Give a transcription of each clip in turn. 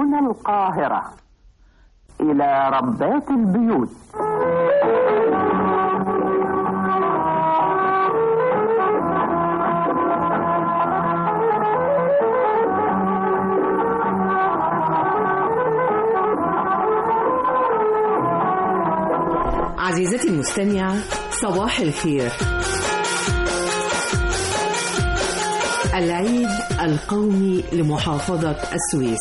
من القاهرة إلى ربات البيوت عزيزتي المستمعة صباح الخير العيد القومي لمحافظة السويس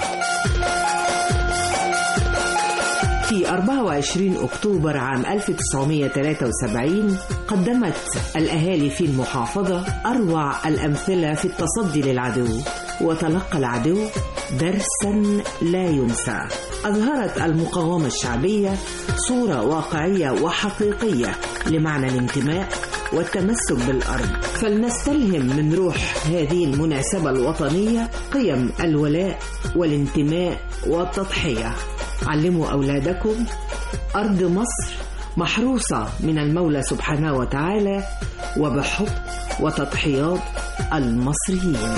في 24 أكتوبر عام 1973 قدمت الأهالي في المحافظة أروع الأمثلة في التصدي للعدو وتلقى العدو درسا لا ينسى أظهرت المقاومة الشعبية صورة واقعية وحقيقية لمعنى الانتماء والتمسك بالأرض فلنستلهم من روح هذه المناسبة الوطنية قيم الولاء والانتماء والتضحية علموا أولادكم أرض مصر محروسة من المولى سبحانه وتعالى وبحب وتضحيات المصريين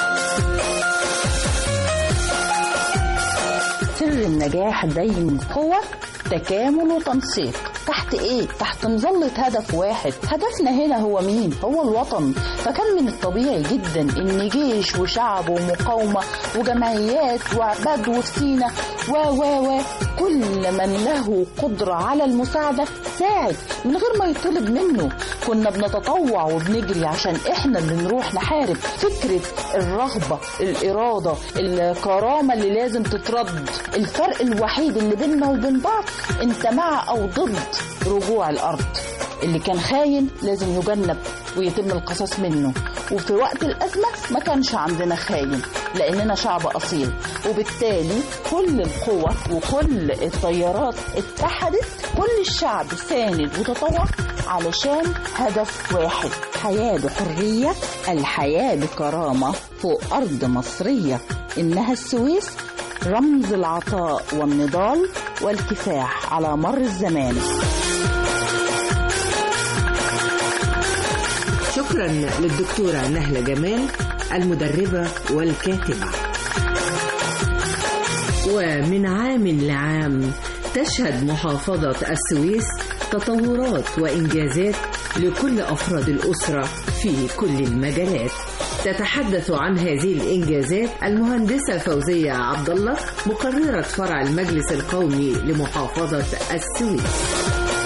سر النجاح دايما هو تكامل وتنسيق تحت ايه تحت مظلة هدف واحد هدفنا هنا هو مين هو الوطن فكان من الطبيعي جدا ان جيش وشعب ومقاومة وجمعيات وعباد وسينا و و و كل من له قدرة على المساعدة ساعد من غير ما يطلب منه كنا بنتطوع وبنجري عشان احنا اللي نروح نحارب فكرة الرغبة الإرادة الكرامة اللي لازم تترد الفرق الوحيد اللي بيننا وبين بعض انت مع او ضد رجوع الارض اللي كان خاين لازم يجنب ويتم القصاص منه وفي وقت الأزمة ما كانش عندنا خاين لأننا شعب أصيل وبالتالي كل القوة وكل التيارات اتحدت كل الشعب ساند وتطوع علشان هدف واحد حياة بحرية الحياة بكرامة فوق أرض مصرية إنها السويس رمز العطاء والنضال والكفاح على مر الزمان شكرا للدكتورة نهلة جمال المدربة والكاتبة ومن عام لعام تشهد محافظة السويس تطورات وإنجازات لكل أفراد الأسرة في كل المجالات تتحدث عن هذه الإنجازات المهندسة فوزية عبد الله مقررة فرع المجلس القومي لمحافظة السويس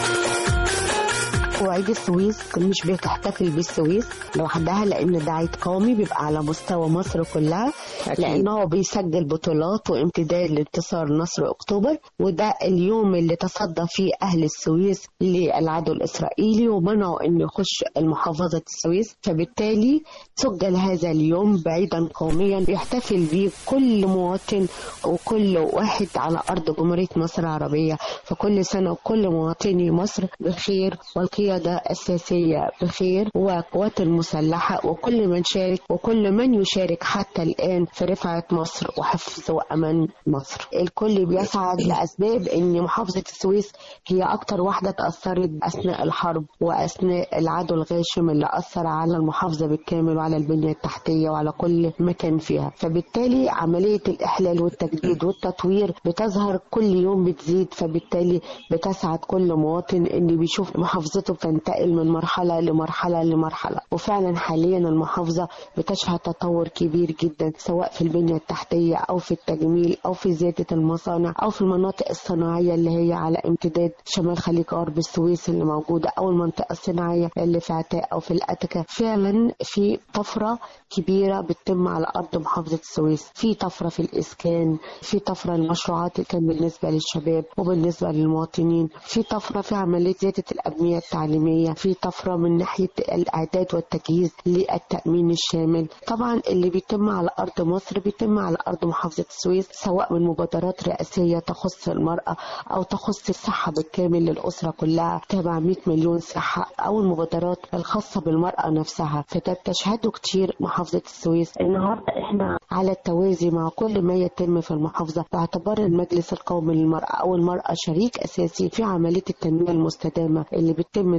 وعيد السويس مش بتحتفل بالسويس لوحدها لان ده عيد قومي بيبقى على مستوى مصر كلها لان هو بيسجل بطولات وامتداد لانتصار نصر اكتوبر وده اليوم اللي تصدى فيه اهل السويس للعدو الاسرائيلي ومنعوا ان يخش المحافظه السويس فبالتالي سجل هذا اليوم بعيدا قوميا بيحتفل به كل مواطن وكل واحد على ارض جمهوريه مصر العربيه فكل سنه وكل مواطني مصر بخير والقيادة السياسية بخير والقوات المسلحة وكل من شارك وكل من يشارك حتى الآن في رفعة مصر وحفظ وأمان مصر الكل بيسعد لأسباب أن محافظة السويس هي أكتر واحدة تأثرت أثناء الحرب وأثناء العدو الغاشم اللي أثر على المحافظة بالكامل وعلى البنية التحتية وعلى كل مكان فيها فبالتالي عملية الإحلال والتجديد والتطوير بتظهر كل يوم بتزيد فبالتالي بتسعد كل مواطن اللي بيشوف محافظته بتنتقل من مرحلة لمرحلة لمرحلة وفعلا حاليا المحافظة بتشهد تطور كبير جدا سواء في البنية التحتية أو في التجميل أو في زيادة المصانع أو في المناطق الصناعية اللي هي على امتداد شمال خليج غرب السويس اللي موجودة أو المنطقة الصناعية اللي في عتاق أو في الأتكة فعلا في طفرة كبيرة بتتم على أرض محافظة السويس في طفرة في الإسكان في طفرة المشروعات كان بالنسبة للشباب وبالنسبة للمواطنين في طفرة في عملية زيادة الأبنية التعليمية في طفرة من ناحية الإعداد والتجهيز للتأمين الشامل طبعا اللي بيتم على أرض مصر بيتم على أرض محافظة السويس سواء من مبادرات رئاسية تخص المرأة أو تخص الصحة بالكامل للأسرة كلها تبع 100 مليون صحة أو المبادرات الخاصة بالمرأة نفسها فده بتشهده كتير محافظة السويس النهاردة احنا على التوازي مع كل ما يتم في المحافظة باعتبار المجلس القومي للمرأة أو المرأة شريك أساسي في عملية التنمية المستدامة اللي بتتم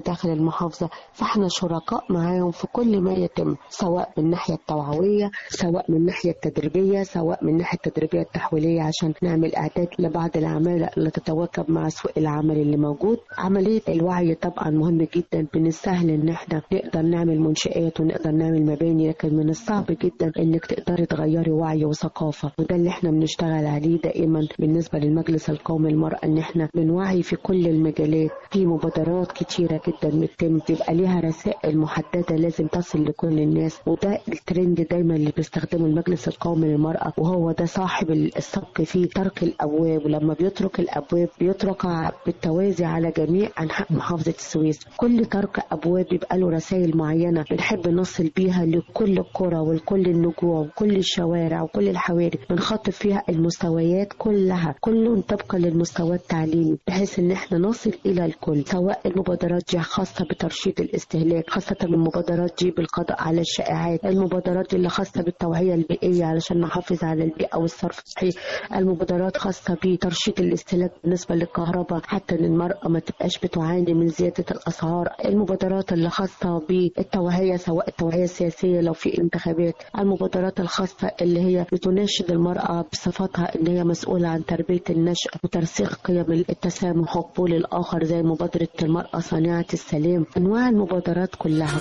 داخل المحافظة فاحنا شركاء معاهم في كل ما يتم سواء من الناحية التوعوية سواء من الناحية التدريبية سواء من الناحية التدريبية التحويلية عشان نعمل إعداد لبعض العمالة اللي تتواكب مع سوق العمل اللي موجود عملية الوعي طبعا مهم جدا من السهل ان احنا نقدر نعمل منشآت ونقدر نعمل مباني لكن من الصعب جدا انك تقدري تغيري وعي وثقافة وده اللي احنا بنشتغل عليه دائما بالنسبة للمجلس القومي للمرأة ان احنا بنوعي في كل المجالات في مبادرات كتيرة جدا بتتم بيبقى ليها رسائل محددة لازم تصل لكل الناس وده الترند دايما اللي بيستخدمه المجلس القومي للمرأة وهو ده صاحب السبق فيه ترك الابواب ولما بيترك الابواب بيترك بالتوازي على جميع انحاء محافظة السويس كل ترك ابواب بيبقى له رسائل معينة بنحب نصل بيها لكل القرى ولكل النجوع وكل الشوارع وكل الحواري بنخاطب فيها المستويات كلها كل طبقا للمستوى التعليمي بحيث ان احنا نصل الى الكل سواء المبادرات دي خاصة بترشيد الاستهلاك خاصة المبادرات دي بالقضاء على الشائعات المبادرات دي اللي خاصة بالتوعية البيئية علشان نحافظ على البيئة والصرف الصحي المبادرات خاصة بترشيد الاستهلاك بالنسبة للكهرباء حتى ان المرأة ما تبقاش بتعاني من زيادة الأسعار المبادرات اللي خاصة بالتوعية سواء التوعية السياسية لو في انتخابات المبادرات الخاصة اللي هي بتناشد المرأة بصفتها ان هي مسؤولة عن تربية النشء وترسيخ قيم التسامح وقبول الآخر زي مبادرة المرأة صانعة السلام أنواع المبادرات كلها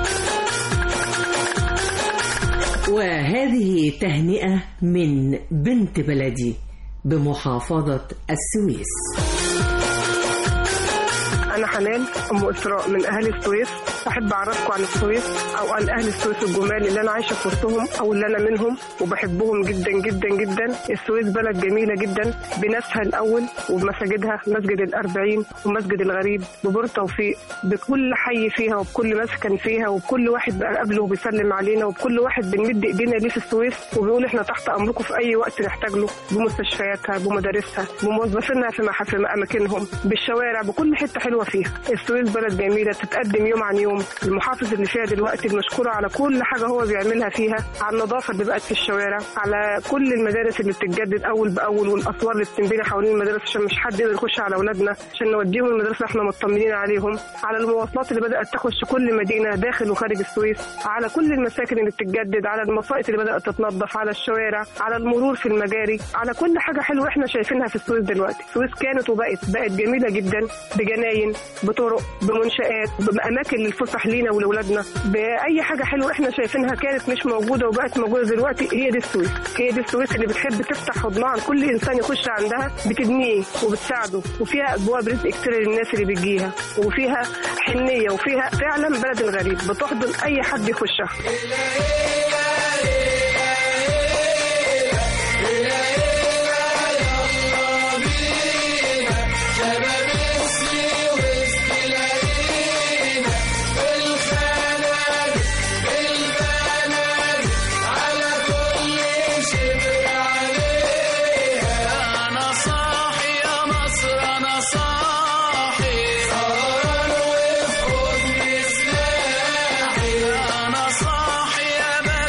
وهذه تهنئة من بنت بلدي بمحافظة السويس أنا حنان أم إسراء من أهل السويس أحب أعرفكم عن السويس أو عن أهل السويس الجمال اللي أنا عايشة في وسطهم أو اللي أنا منهم وبحبهم جدا جدا جدا السويس بلد جميلة جدا بناسها الأول وبمساجدها مسجد الأربعين ومسجد الغريب ببور توفيق بكل حي فيها وبكل مسكن فيها وبكل واحد بقابله وبيسلم علينا وبكل واحد بنمد إيدينا ليه في السويس وبيقول إحنا تحت أمركم في أي وقت نحتاج له بمستشفياتها بمدارسها بموظفينها في في أماكنهم بالشوارع بكل حتة حلوة فيها السويس بلد جميلة تتقدم يوم عن يوم المحافظ اللي فيها دلوقتي المشكورة على كل حاجة هو بيعملها فيها على النظافة اللي بقت في الشوارع على كل المدارس اللي بتتجدد أول بأول والأسوار اللي بتنبني حوالين المدارس عشان مش حد يقدر يخش على أولادنا عشان نوديهم المدرسة احنا مطمنين عليهم على المواصلات اللي بدأت تخش كل مدينة داخل وخارج السويس على كل المساكن اللي بتتجدد على المصائد اللي بدأت تتنظف على الشوارع على المرور في المجاري على كل حاجة حلوة احنا شايفينها في السويس دلوقتي السويس كانت وبقت بقت جميلة جدا بجناين بطرق بمنشآت بأماكن للفسح لينا ولأولادنا بأي حاجة حلوة احنا شايفينها كانت مش موجودة وبقت موجودة دلوقتي هي دي السويس هي دي السويس اللي بتحب تفتح حضنها لكل إنسان يخش عندها بتبنيه وبتساعده وفيها أبواب رزق كتير للناس اللي بتجيها وفيها حنية وفيها فعلا بلد الغريب بتحضن أي حد يخشها أنا صاحي يا بلد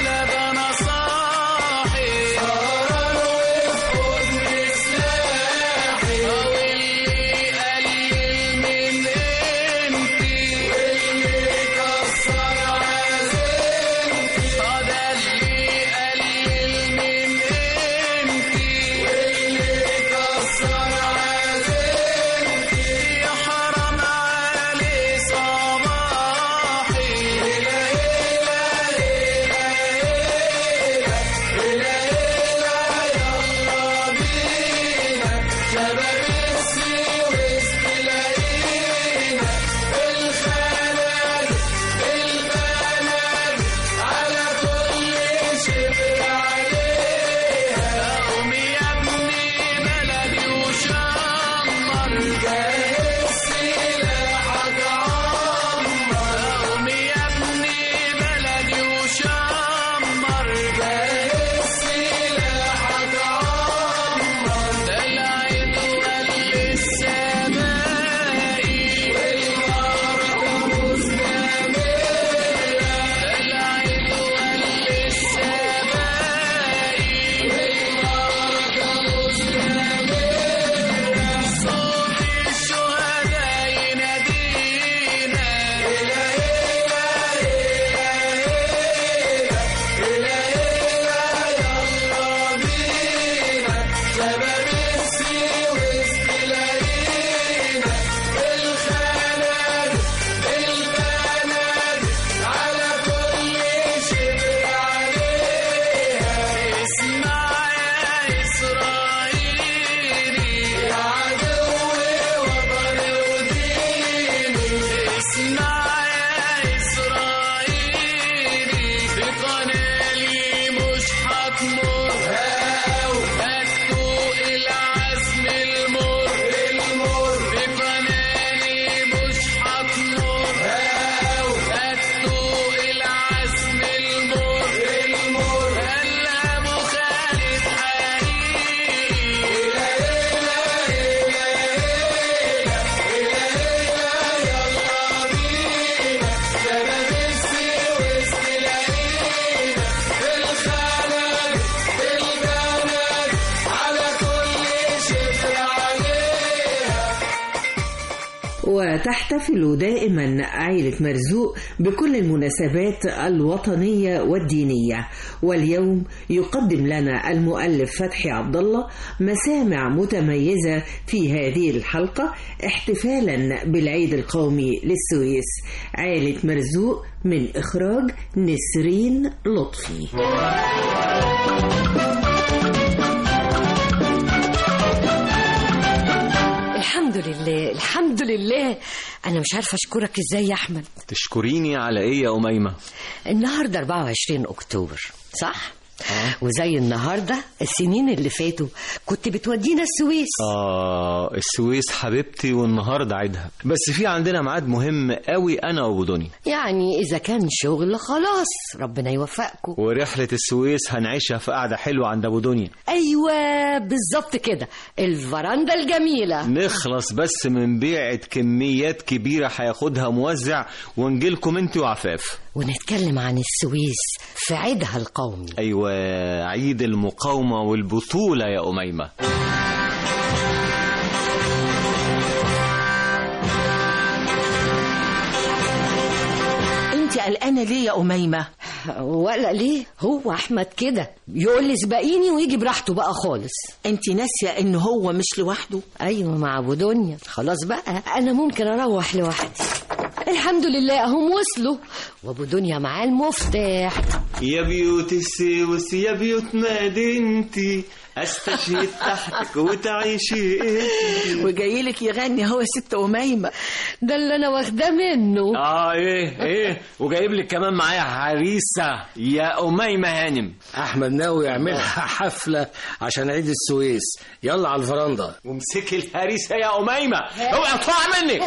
وتحتفل دائما عائلة مرزوق بكل المناسبات الوطنية والدينية واليوم يقدم لنا المؤلف فتحي عبد الله مسامع متميزة في هذه الحلقة احتفالا بالعيد القومي للسويس عائلة مرزوق من إخراج نسرين لطفي الحمد لله الحمد لله انا مش عارفه اشكرك ازاي يا احمد تشكريني على ايه يا أميمة النهارده 24 اكتوبر صح وزي النهارده السنين اللي فاتوا كنت بتودينا السويس آه السويس حبيبتي والنهاردة عيدها بس في عندنا ميعاد مهم قوي أنا وأبو دنيا يعني اذا كان شغل خلاص ربنا يوفقكم ورحلة السويس هنعيشها في قعدة حلوة عند أبو دنيا ايوه بالظبط كده الفرندا الجميله نخلص بس من بيعة كميات كبيرة هياخدها موزع ونجيلكم انت وعفاف ونتكلم عن السويس في عيدها القومي أيوة عيد المقاومة والبطولة يا أميمة انت قلقانه ليه يا اميمه ولا ليه هو احمد كده يقول لي سبقيني ويجي براحته بقى خالص انت ناسيه ان هو مش لوحده ايوه مع ابو دنيا خلاص بقى انا ممكن اروح لوحدي الحمد لله اهم وصلوا وابو دنيا معاه المفتاح يا بيوت السويس يا بيوت مدينتي استشهد تحتك وتعيشي انتي وجاي لك يغني هو ست اميمه ده اللي انا واخداه منه اه ايه ايه وجايب لك كمان معايا عريسه يا اميمه هانم احمد ناوي يعملها حفله عشان عيد السويس يلا على الفرندا وامسكي الهريسه يا اميمه اوعي اطلع مني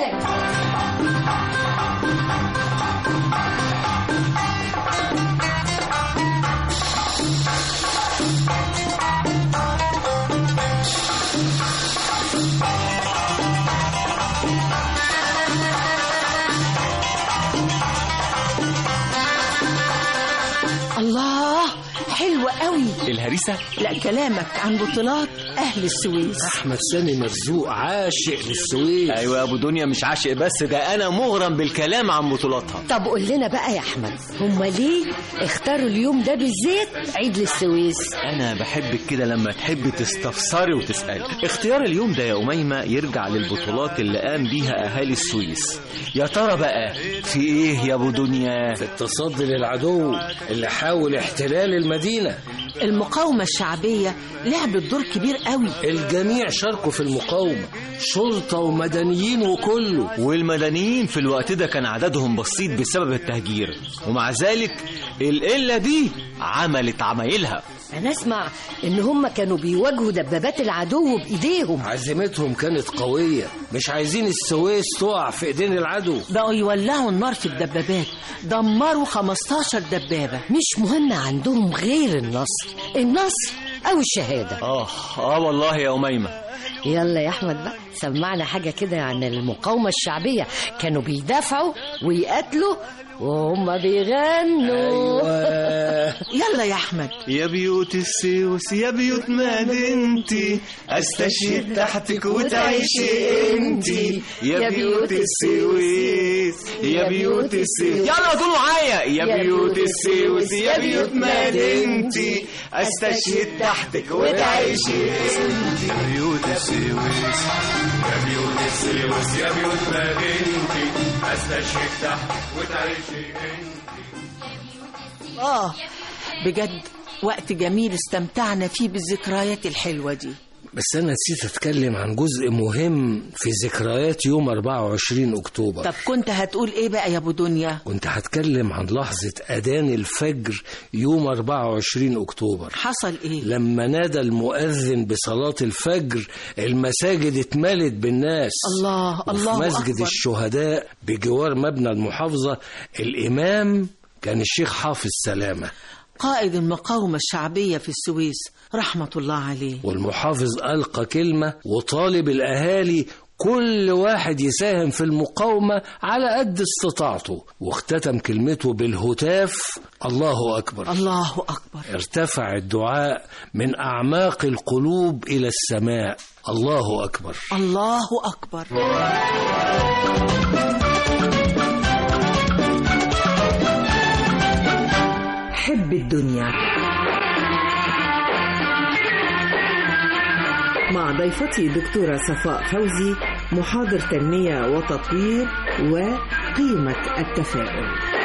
الله حلوة قوي الهريسه لا كلامك عن بطولات اهل السويس احمد سامي مرزوق عاشق للسويس ايوه يا ابو دنيا مش عاشق بس ده انا مغرم بالكلام عن بطولاتها طب قول لنا بقى يا احمد هما ليه اختاروا اليوم ده بالذات عيد للسويس انا بحبك كده لما تحبي تستفسري وتسالي اختيار اليوم ده يا اميمه يرجع للبطولات اللي قام بيها اهالي السويس يا ترى بقى في ايه يا ابو دنيا التصدي للعدو اللي حاول احتلال المدينه المقاومة الشعبية لعبت دور كبير قوي الجميع شاركوا في المقاومه شرطه ومدنيين وكله والمدنيين في الوقت ده كان عددهم بسيط بسبب التهجير ومع ذلك القلة دي عملت عمايلها انا اسمع ان هما كانوا بيواجهوا دبابات العدو بايديهم عزيمتهم كانت قويه مش عايزين السويس تقع في ايدين العدو بقوا يولعوا النار في الدبابات دمروا 15 دبابة مش مهم عندهم غير النصر النصر او الشهاده اه اه والله يا اميمه يلا يا احمد بقى سمعنا حاجه كده عن المقاومه الشعبيه كانوا بيدافعوا ويقاتلوا وهم بيغنوا أيوة. يلا يا أحمد يا بيوت السويس يا بيوت مدينتي استشهد تحتك وتعيشي انتي يا بيوت السويس يا بيوت السويس يلا قولوا معايا يا بيوت السويس يا بيوت مدينتي استشهد تحتك وتعيشي انتي يا بيوت السويس يا بيوت السويس يا بيوت مدينتي استشهد تحتك وتعيشي آه بجد وقت جميل استمتعنا فيه بالذكريات الحلوة دي بس انا نسيت اتكلم عن جزء مهم في ذكريات يوم 24 اكتوبر طب كنت هتقول ايه بقى يا ابو دنيا كنت هتكلم عن لحظة أذان الفجر يوم 24 أكتوبر حصل ايه لما نادى المؤذن بصلاة الفجر المساجد اتملت بالناس الله الله وفي مسجد أكبر. الشهداء بجوار مبنى المحافظة الإمام كان الشيخ حافظ سلامة قائد المقاومة الشعبية في السويس رحمة الله عليه والمحافظ ألقى كلمة وطالب الأهالي كل واحد يساهم في المقاومة على قد استطاعته واختتم كلمته بالهتاف الله أكبر الله أكبر ارتفع الدعاء من أعماق القلوب إلى السماء الله أكبر الله أكبر حب الدنيا مع ضيفتي دكتورة صفاء فوزي محاضر تنمية وتطوير وقيمة التفاؤل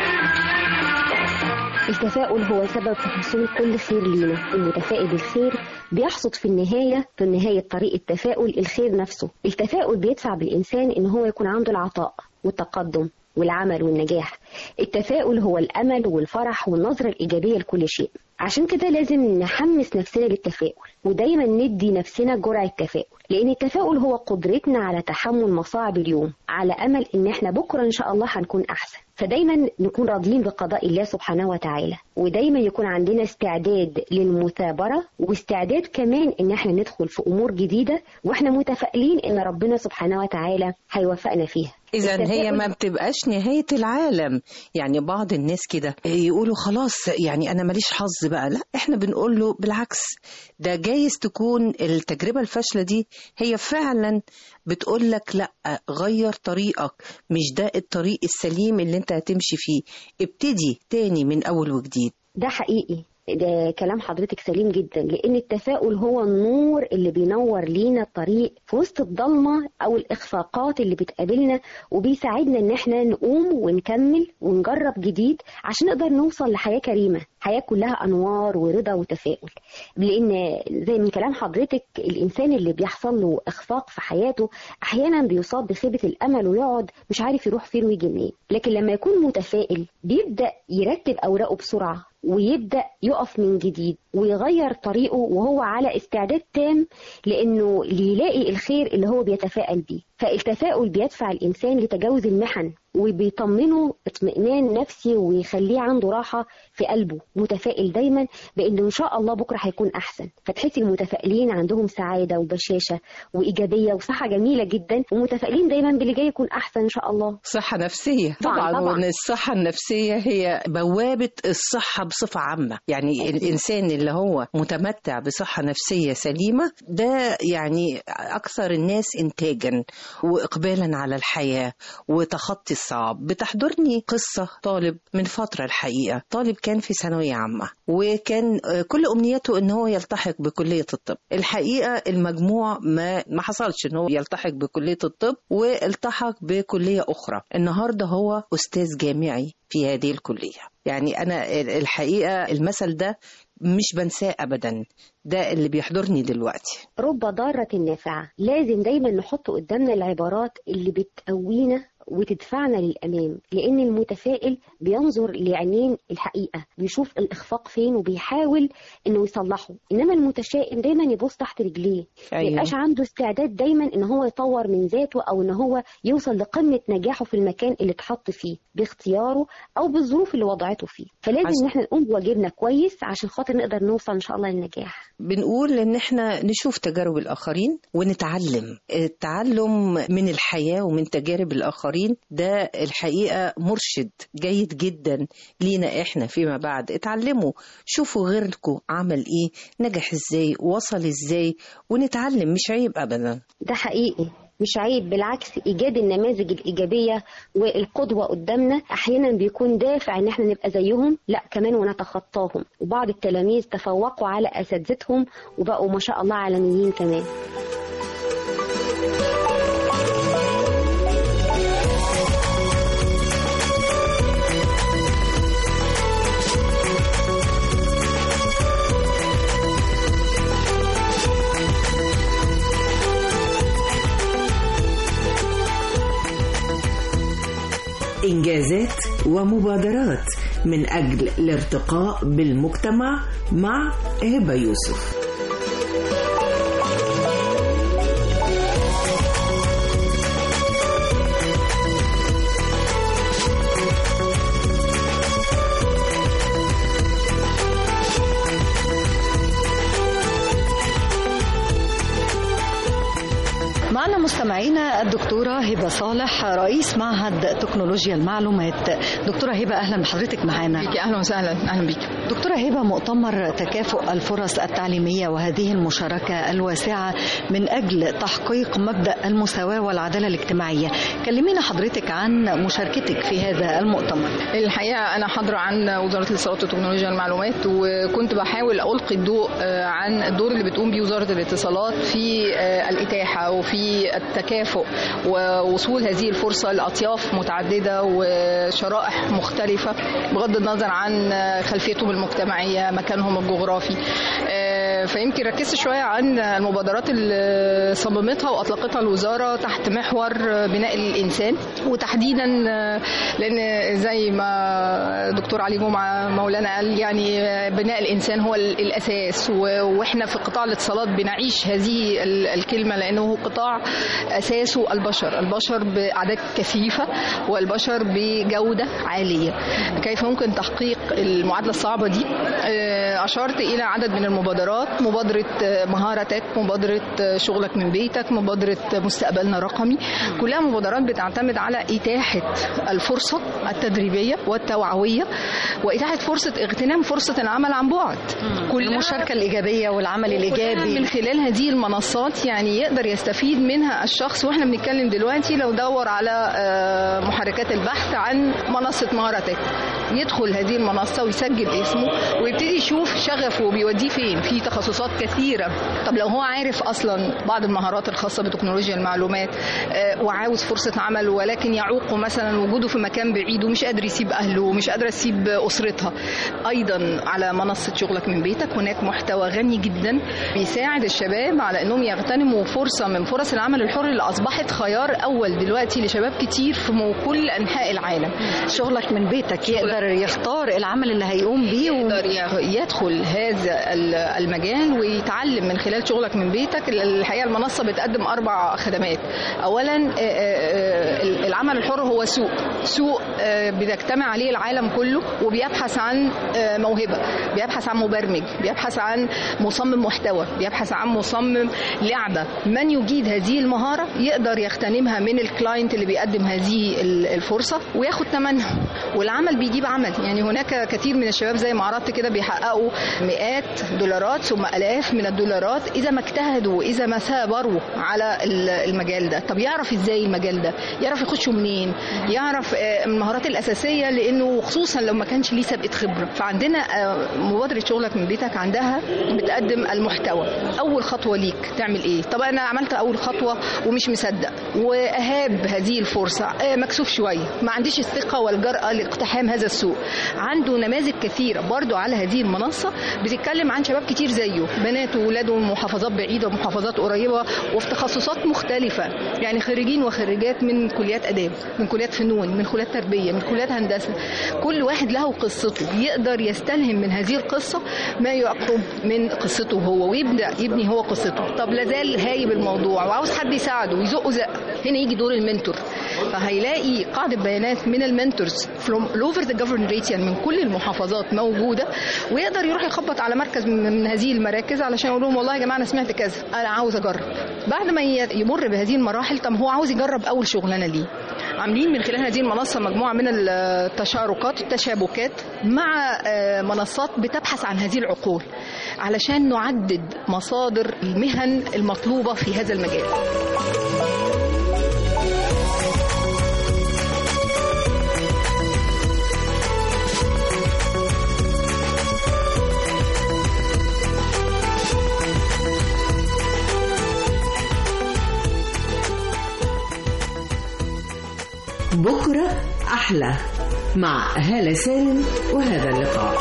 التفاؤل هو سبب في حصول كل خير لينا المتفائل بالخير بيحصد في النهاية في نهاية طريق التفاؤل الخير نفسه التفاؤل بيدفع بالإنسان إن هو يكون عنده العطاء والتقدم والعمل والنجاح التفاؤل هو الأمل والفرح والنظرة الإيجابية لكل شيء عشان كده لازم نحمس نفسنا للتفاؤل ودايما ندي نفسنا جرعة تفاؤل لأن التفاؤل هو قدرتنا على تحمل مصاعب اليوم على أمل إن احنا بكرة إن شاء الله هنكون أحسن فدايما نكون راضيين بقضاء الله سبحانه وتعالى ودايما يكون عندنا استعداد للمثابرة واستعداد كمان إن احنا ندخل في أمور جديدة واحنا متفائلين إن ربنا سبحانه وتعالى هيوفقنا فيها إذا هي التفاؤل- ما بتبقاش نهاية العالم يعني بعض الناس كده يقولوا خلاص يعني أنا ماليش حظ بقى لا إحنا بنقول له بالعكس ده جايز تكون التجربة الفاشلة دي هي فعلا بتقول لك لا غير طريقك مش ده الطريق السليم اللي انت هتمشي فيه ابتدي تاني من أول وجديد ده حقيقي ده كلام حضرتك سليم جدا لان التفاؤل هو النور اللي بينور لينا الطريق في وسط الضلمه او الاخفاقات اللي بتقابلنا وبيساعدنا ان احنا نقوم ونكمل ونجرب جديد عشان نقدر نوصل لحياه كريمه حياه كلها انوار ورضا وتفاؤل لان زي من كلام حضرتك الانسان اللي بيحصل له اخفاق في حياته احيانا بيصاب بخيبه الامل ويقعد مش عارف يروح فين ويجي منين لكن لما يكون متفائل بيبدا يرتب اوراقه بسرعه ويبدا يقف من جديد ويغير طريقه وهو على استعداد تام لانه يلاقي الخير اللي هو بيتفائل بيه فالتفاؤل بيدفع الانسان لتجاوز المحن وبيطمنه اطمئنان نفسي ويخليه عنده راحه في قلبه متفائل دايما بانه ان شاء الله بكره هيكون احسن فتحسي المتفائلين عندهم سعاده وبشاشه وايجابيه وصحه جميله جدا ومتفائلين دايما باللي جاي يكون احسن ان شاء الله صحة نفسية طبعاً، طبعا, طبعاً. وان الصحة النفسية هي بوابة الصحة بصفة عامة يعني الإنسان اللي هو متمتع بصحة نفسية سليمة ده يعني أكثر الناس إنتاجا وإقبالا على الحياة وتخطي الصعاب بتحضرني قصة طالب من فترة الحقيقة طالب كان في ثانوية عامة وكان آه، كل أمنيته إن هو يلتحق بكلية الطب الحقيقة المجموع ما ما حصلش إن هو يلتحق بكلية الطب والتحق بكلية أخرى النهاردة هو أستاذ جامعي في هذه الكلية يعني أنا الحقيقة المثل ده مش بنساه أبدا ده اللي بيحضرني دلوقتي رب ضارة نافعة لازم دايما نحط قدامنا العبارات اللي بتقوينا وتدفعنا للأمام لأن المتفائل بينظر لعينين الحقيقة بيشوف الإخفاق فين وبيحاول إنه يصلحه إنما المتشائم دايما يبص تحت رجليه ما أيوة. يبقاش عنده استعداد دايما إن هو يطور من ذاته أو إن هو يوصل لقمة نجاحه في المكان اللي اتحط فيه باختياره أو بالظروف اللي وضعته فيه فلازم عشان- إن احنا نقوم بواجبنا كويس عشان خاطر نقدر نوصل إن شاء الله للنجاح بنقول ان احنا نشوف تجارب الاخرين ونتعلم التعلم من الحياه ومن تجارب الاخرين ده الحقيقه مرشد جيد جدا لينا احنا فيما بعد اتعلموا شوفوا غيركم عمل ايه نجح ازاي وصل ازاي ونتعلم مش عيب ابدا ده حقيقي مش عيب بالعكس ايجاد النماذج الايجابيه والقدوه قدامنا احيانا بيكون دافع ان احنا نبقى زيهم لا كمان ونتخطاهم وبعض التلاميذ تفوقوا على اساتذتهم وبقوا ما شاء الله عالميين كمان إنجازات ومبادرات من أجل الارتقاء بالمجتمع مع هبة يوسف معنا مستمعينا الدكتورة هبة صالح رئيس معهد تكنولوجيا المعلومات دكتورة هبة أهلا بحضرتك معنا بيكي أهلا وسهلا أهلا بيك دكتورة هبة مؤتمر تكافؤ الفرص التعليمية وهذه المشاركة الواسعة من أجل تحقيق مبدأ المساواة والعدالة الاجتماعية كلمينا حضرتك عن مشاركتك في هذا المؤتمر الحقيقة أنا حاضرة عن وزارة الاتصالات وتكنولوجيا المعلومات وكنت بحاول ألقي الضوء عن الدور اللي بتقوم بيه وزارة الاتصالات في الإتاحة وفي التكافؤ ووصول هذه الفرصة لأطياف متعددة وشرائح مختلفة بغض النظر عن خلفيتهم المجتمعية مكانهم الجغرافي فيمكن ركزت شوية عن المبادرات اللي صممتها وأطلقتها الوزارة تحت محور بناء الإنسان وتحديدا لأن زي ما دكتور علي جمعة مولانا قال يعني بناء الإنسان هو الأساس وإحنا في قطاع الاتصالات بنعيش هذه الكلمة لأنه هو قطاع أساسه البشر البشر بأعداد كثيفة والبشر بجودة عالية كيف ممكن تحقيق المعادلة الصعبة دي أشرت إلى عدد من المبادرات مبادرة مهارتك مبادرة شغلك من بيتك مبادرة مستقبلنا الرقمي كلها مبادرات بتعتمد على إتاحة الفرصة التدريبية والتوعوية وإتاحة فرصة اغتنام فرصة العمل عن بعد كل المشاركة الإيجابية والعمل الإيجابي من خلال هذه المنصات يعني يقدر يستفيد منها الشخص واحنا بنتكلم دلوقتي لو دور على محركات البحث عن منصة مهارتك يدخل هذه المنصة ويسجل اسمه ويبتدي يشوف شغفه بيوديه فين في تخصصات كثيرة طب لو هو عارف أصلا بعض المهارات الخاصة بتكنولوجيا المعلومات وعاوز فرصة عمل ولكن يعوقه مثلا وجوده في مكان بعيد ومش قادر يسيب أهله ومش قادرة تسيب أسرتها أيضا على منصة شغلك من بيتك هناك محتوى غني جدا بيساعد الشباب على أنهم يغتنموا فرصة من فرص العمل الحر اللي أصبحت خيار أول دلوقتي لشباب كتير في كل أنحاء العالم شغلك من بيتك يقدر يختار العمل اللي هيقوم بيه يقدر يدخل هذا المجال ويتعلم من خلال شغلك من بيتك الحقيقة المنصة بتقدم أربع خدمات أولا العمل الحر هو سوق سوق بيجتمع عليه العالم كله وبيبحث عن موهبة بيبحث عن مبرمج بيبحث عن مصمم محتوى بيبحث عن مصمم لعبة من يجيد هذه المهارة يقدر يغتنمها من الكلاينت اللي بيقدم هذه الفرصة وياخد ثمنها والعمل بيجيب عمل يعني هناك كثير من الشباب زي ما عرضت كده بيحققوا مئات دولارات ثم الاف من الدولارات اذا ما اجتهدوا واذا ما ثابروا على المجال ده طب يعرف ازاي المجال ده يعرف يخشوا منين يعرف المهارات الاساسيه لانه خصوصا لو ما كانش ليه سابقه خبره فعندنا مبادره شغلك من بيتك عندها بتقدم المحتوى اول خطوه ليك تعمل ايه طب انا عملت اول خطوه ومش مصدق واهاب هذه الفرصه مكسوف شويه ما عنديش الثقه والجرأه لاقتحام هذا السوق عنده نماذج كثيره برضو على هذه المنصه بتتكلم عن شباب كتير زيه بنات وولاد من محافظات بعيده ومحافظات قريبه وفي تخصصات مختلفه يعني خريجين وخريجات من كليات اداب من كليات فنون من كليات تربيه من كليات هندسه كل واحد له قصته يقدر يستلهم من هذه القصه ما يقرب من قصته هو ويبدا يبني هو قصته طب لازال هايب الموضوع وعاوز حد يساعده ويزقه زق هنا يجي دور المنتور فهيلاقي قاعده بيانات من المنتورز from all over the government rate يعني من كل المحافظات موجوده ويقدر يروح يخبط على مركز من هذه المراكز علشان يقول لهم والله يا جماعه انا سمعت كذا انا عاوز اجرب بعد ما يمر بهذه المراحل طب هو عاوز يجرب اول شغلانه ليه عاملين من خلال هذه المنصه مجموعه من التشاركات التشابكات مع منصات بتبحث عن هذه العقول علشان نعدد مصادر المهن المطلوبه في هذا المجال بكرة أحلى مع هالة سالم وهذا اللقاء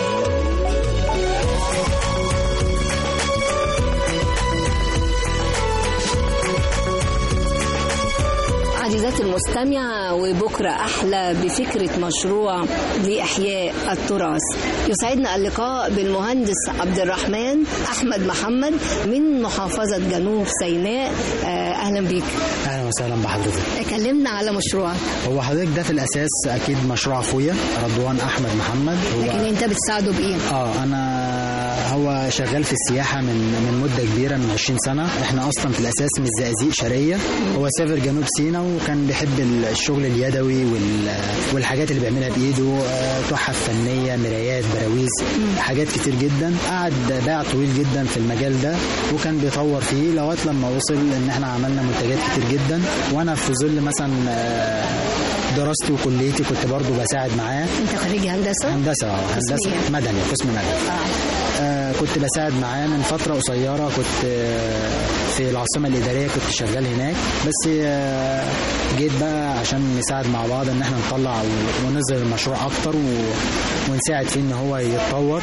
عزيزاتي المستمعة وبكرة أحلى بفكرة مشروع لإحياء التراث يسعدنا اللقاء بالمهندس عبد الرحمن أحمد محمد من محافظة جنوب سيناء أهلا بيك اهلا وسهلا بحضرتك كلمنا على مشروعك هو حضرتك ده في الاساس اكيد مشروع اخويا رضوان احمد محمد هو لكن انت بتساعده بايه اه انا هو شغال في السياحة من من مدة كبيرة من 20 سنة احنا أصلا في الأساس من الزقازيق شرقية هو سافر جنوب سيناء وكان بيحب الشغل اليدوي وال- والحاجات اللي بيعملها بإيده آه، تحف فنية مرايات براويز حاجات كتير جدا قعد باع طويل جدا في المجال ده وكان بيطور فيه لغاية لما وصل إن احنا عملنا منتجات كتير جدا وأنا في ظل مثلا آه، دراستي وكليتي كنت برضو بساعد معاه انت خريج هندسه هندسة اه هندسة إيه؟ مدني قسم مدني آه كنت بساعد معاه من فترة قصيرة كنت آه في العاصمة الإدارية كنت شغال هناك بس آه جيت بقى عشان نساعد مع بعض إن احنا نطلع و- ونظهر المشروع أكتر و... ونساعد فيه إن هو يتطور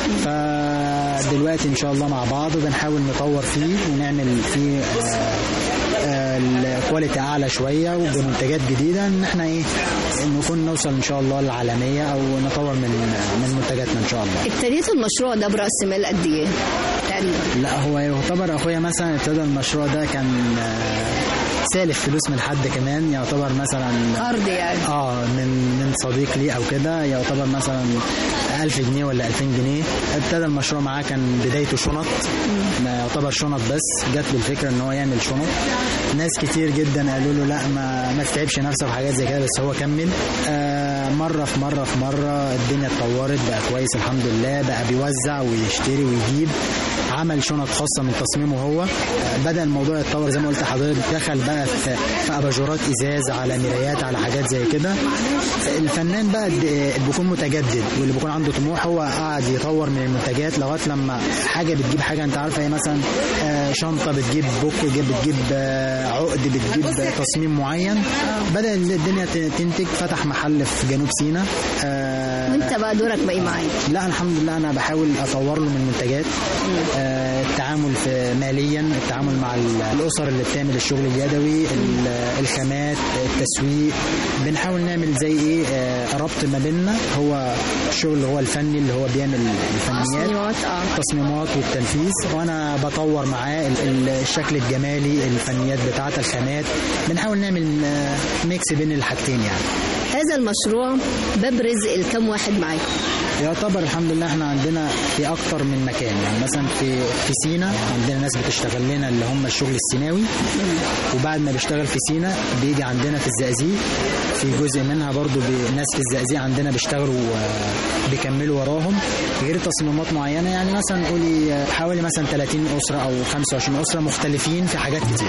فدلوقتي إن شاء الله مع بعض بنحاول نطور فيه ونعمل فيه آه آه، الكواليتي اعلى شويه وبمنتجات جديده ان احنا ايه نكون نوصل ان شاء الله للعالميه او نطور من من منتجاتنا ان شاء الله ابتديت المشروع ده براس مال قد ايه تقريبا لا هو يعتبر اخويا مثلا ابتدى المشروع ده كان آه، سالف فلوس من حد كمان يعتبر مثلا ارض يعني اه من من صديق لي او كده يعتبر مثلا 1000 جنيه ولا 2000 جنيه ابتدى المشروع معاه كان بدايته شنط ما يعتبر شنط بس جات له الفكره ان هو يعمل شنط ناس كتير جدا قالوا له لا ما ما تتعبش نفسك في حاجات زي كده بس هو كمل آه مره في مره في مره الدنيا اتطورت بقى كويس الحمد لله بقى بيوزع ويشتري ويجيب عمل شنط خاصه من تصميمه هو آه، بدا الموضوع يتطور زي ما قلت لحضرتك دخل بقى في, في اباجورات ازاز على مرايات على حاجات زي كده الفنان بقى اللي بيكون متجدد واللي بيكون عنده طموح هو قاعد يطور من المنتجات لغايه لما حاجه بتجيب حاجه انت عارفه هي مثلا آه، شنطه بتجيب بوك جيب- بتجيب آه، عقد بتجيب تصميم معين بدا الدنيا ت- تنتج فتح محل في جنوب سيناء آه، وانت بقى دورك بقى ايه معاه لا الحمد لله انا بحاول اطور له من المنتجات آه، التعامل في ماليا التعامل مع ال- الاسر اللي بتعمل الشغل اليدوي ال- الخامات التسويق بنحاول نعمل زي ايه آه، ربط ما بيننا هو الشغل اللي هو الفني اللي هو بيعمل الفنيات تصميمات اه التصميمات والتنفيذ وانا بطور معاه ال- ال- الشكل الجمالي الفنيات بتاعت الخامات بنحاول نعمل آه، ميكس بين الحاجتين يعني هذا المشروع باب رزق لكم واحد معاكم يعتبر الحمد لله احنا عندنا في اكتر من مكان يعني مثلا في في سينا عندنا ناس بتشتغل لنا اللي هم الشغل السيناوي وبعد ما بيشتغل في سينا بيجي عندنا في الزقازيق في جزء منها برضو بي- ناس في الزقازيق عندنا بيشتغلوا آه، بيكملوا وراهم غير تصميمات معينه يعني مثلا قولي آه، حوالي مثلا 30 اسره او 25 اسره مختلفين في حاجات كتير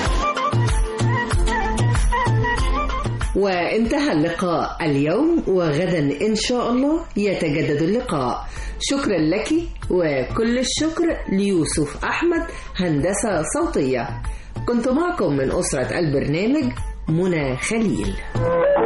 وانتهى اللقاء اليوم وغدا إن شاء الله يتجدد اللقاء شكرا لك وكل الشكر ليوسف أحمد هندسة صوتية كنت معكم من أسرة البرنامج منى خليل